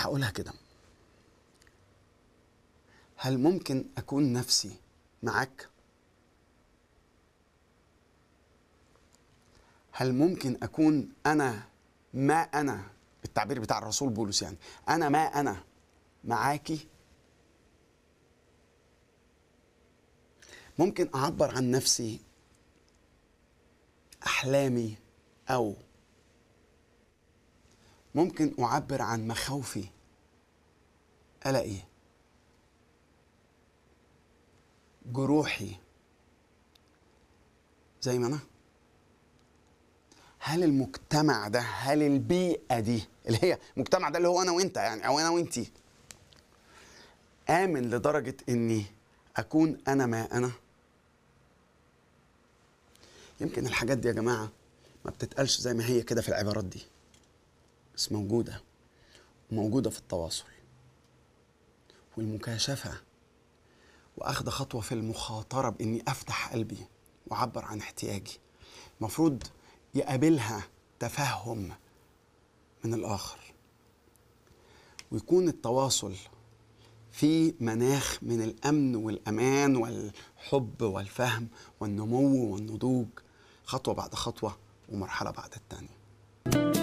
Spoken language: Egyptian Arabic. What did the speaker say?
هقولها كده هل ممكن اكون نفسي معاك هل ممكن اكون انا ما انا التعبير بتاع الرسول بولس يعني انا ما انا معاكي ممكن اعبر عن نفسي احلامي او ممكن اعبر عن مخاوفي قلقي جروحي زي ما انا هل المجتمع ده هل البيئه دي اللي هي المجتمع ده اللي هو انا وانت يعني او انا وانتي امن لدرجه اني اكون انا ما انا يمكن الحاجات دي يا جماعه ما بتتقالش زي ما هي كده في العبارات دي بس موجوده وموجوده في التواصل والمكاشفه واخد خطوه في المخاطره باني افتح قلبي واعبر عن احتياجي المفروض يقابلها تفهم من الاخر ويكون التواصل في مناخ من الامن والامان والحب والفهم والنمو والنضوج خطوه بعد خطوه ومرحله بعد الثانيه